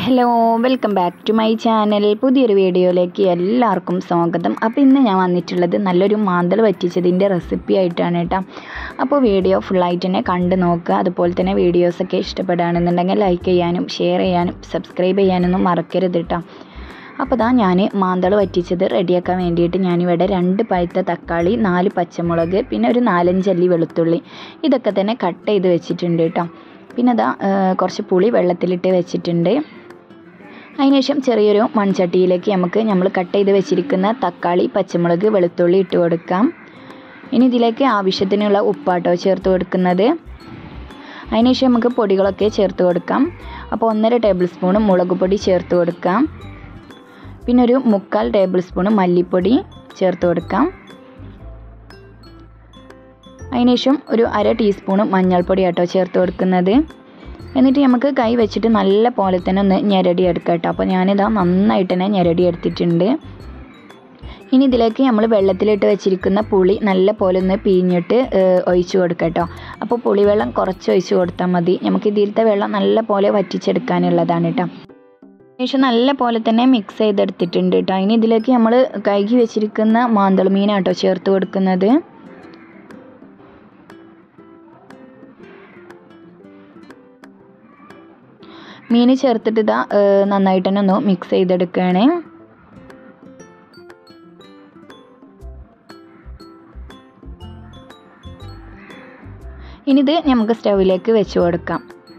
hello welcome back to my channel പുതിയൊരു വീഡിയോയിലേക്ക് എല്ലാവർക്കും സ്വാഗതം അപ്പോൾ ഇന്ന് ഞാൻ വന്നിട്ടുള്ളത് നല്ലൊരു മാന്തൽ വറ്റിച്ചതിൻ്റെ റെസിപ്പി ആയിട്ടാണ് കേട്ടോ അപ്പോൾ വീഡിയോ ഫുള്ളായിട്ട് തന്നെ കണ്ട് നോക്കുക അതുപോലെ തന്നെ വീഡിയോസൊക്കെ ഇഷ്ടപ്പെടുകയാണെന്നുണ്ടെങ്കിൽ ലൈക്ക് ചെയ്യാനും ഷെയർ ചെയ്യാനും സബ്സ്ക്രൈബ് ചെയ്യാനൊന്നും മറക്കരുത് കേട്ടോ അപ്പോൾ ദാ ഞാൻ മാന്തൾ വറ്റിച്ചത് റെഡിയാക്കാൻ വേണ്ടിയിട്ട് ഞാനിവിടെ രണ്ട് പഴുത്ത തക്കാളി നാല് പച്ചമുളക് പിന്നെ ഒരു നാലഞ്ചല്ലി വെളുത്തുള്ളി ഇതൊക്കെ തന്നെ കട്ട് ചെയ്ത് വെച്ചിട്ടുണ്ട് കേട്ടോ പിന്നെ അതാ കുറച്ച് പുളി വെള്ളത്തിലിട്ട് വെച്ചിട്ടുണ്ട് അതിനുശേഷം ചെറിയൊരു മൺചട്ടിയിലേക്ക് നമുക്ക് നമ്മൾ കട്ട് ചെയ്ത് വെച്ചിരിക്കുന്ന തക്കാളി പച്ചമുളക് വെളുത്തുള്ളി ഇട്ട് കൊടുക്കാം ഇനി ഇതിലേക്ക് ആവശ്യത്തിനുള്ള ഉപ്പാട്ടോ ചേർത്ത് കൊടുക്കുന്നത് അതിനുശേഷം നമുക്ക് പൊടികളൊക്കെ ചേർത്ത് കൊടുക്കാം അപ്പോൾ ഒന്നര ടേബിൾ സ്പൂൺ മുളക് പൊടി ചേർത്ത് കൊടുക്കാം പിന്നെ ഒരു മുക്കാൽ ടേബിൾ സ്പൂൺ മല്ലിപ്പൊടി ചേർത്ത് കൊടുക്കാം അതിനുശേഷം ഒരു അര ടീസ്പൂൺ മഞ്ഞൾപ്പൊടി ആട്ടോ ചേർത്ത് കൊടുക്കുന്നത് എന്നിട്ട് നമുക്ക് കൈ വെച്ചിട്ട് നല്ല പോലെ തന്നെ ഒന്ന് ഞെരടി എടുക്കാം കേട്ടോ അപ്പോൾ ഞാനിതാ നന്നായിട്ട് തന്നെ ഞെരടി എടുത്തിട്ടുണ്ട് ഇനി ഇതിലേക്ക് നമ്മൾ വെള്ളത്തിലിട്ട് വെച്ചിരിക്കുന്ന പുളി നല്ല പോലെ ഒന്ന് പിഴിഞ്ഞിട്ട് ഒഴിച്ച് കൊടുക്കാം കേട്ടോ അപ്പോൾ പുളിവെള്ളം കുറച്ച് ഒഴിച്ച് കൊടുത്താൽ മതി നമുക്ക് ഇതിലത്തെ വെള്ളം നല്ല പോലെ വറ്റിച്ചെടുക്കാനുള്ളതാണ് കേട്ടോ ശേഷം നല്ല പോലെ തന്നെ മിക്സ് ചെയ്തെടുത്തിട്ടുണ്ട് കേട്ടോ ഇനി ഇതിലേക്ക് നമ്മൾ കഴുകി വെച്ചിരിക്കുന്ന മാന്തൾ മീനാട്ടോ ചേർത്ത് കൊടുക്കുന്നത് മീൻ ചേർത്തിട്ട് ഇതാ നന്നായിട്ട് തന്നെ ഒന്ന് മിക്സ് ചെയ്തെടുക്കുകയാണ് ഇനി ഇത് നമുക്ക് സ്റ്റൗവിലേക്ക് വെച്ച് കൊടുക്കാം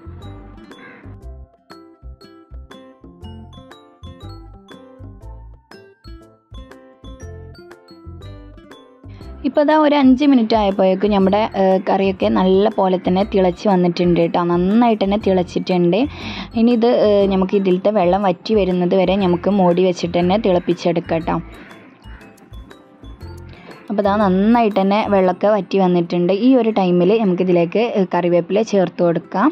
ഇപ്പോൾ ഇതാ ഒരു അഞ്ച് മിനിറ്റ് ആയപ്പോഴേക്കും നമ്മുടെ കറിയൊക്കെ നല്ല പോലെ തന്നെ തിളച്ച് വന്നിട്ടുണ്ട് കേട്ടോ നന്നായിട്ട് തന്നെ തിളച്ചിട്ടുണ്ട് ഇനി ഇത് നമുക്ക് ഇതിലത്തെ വെള്ളം വറ്റി വരുന്നത് വരെ നമുക്ക് മൂടി വെച്ചിട്ട് തന്നെ തിളപ്പിച്ചെടുക്കാം കേട്ടോ അപ്പോൾ ഇതാ നന്നായിട്ട് തന്നെ വെള്ളമൊക്കെ വറ്റി വന്നിട്ടുണ്ട് ഈ ഒരു ടൈമിൽ നമുക്കിതിലേക്ക് കറിവേപ്പില ചേർത്ത് കൊടുക്കാം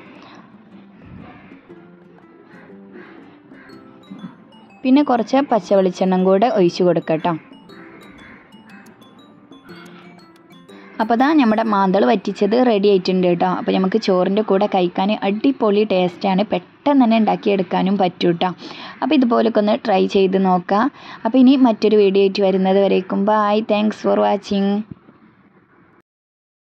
പിന്നെ കുറച്ച് പച്ച വെളിച്ചെണ്ണം കൂടെ ഒഴിച്ച് കൊടുക്കാം കേട്ടോ അപ്പോൾ ദാ നമ്മുടെ മാന്തൾ വറ്റിച്ചത് റെഡി ആയിട്ടുണ്ട് കേട്ടോ അപ്പോൾ നമുക്ക് ചോറിൻ്റെ കൂടെ കഴിക്കാൻ അടിപൊളി ടേസ്റ്റാണ് പെട്ടെന്ന് തന്നെ ഉണ്ടാക്കിയെടുക്കാനും പറ്റും കേട്ടോ അപ്പോൾ ഇതുപോലൊക്കെ ഒന്ന് ട്രൈ ചെയ്ത് നോക്കാം അപ്പോൾ ഇനി മറ്റൊരു വീഡിയോ ആയിട്ട് വരുന്നത് വരേക്കും ബൈ താങ്ക്സ് ഫോർ വാച്ചിങ്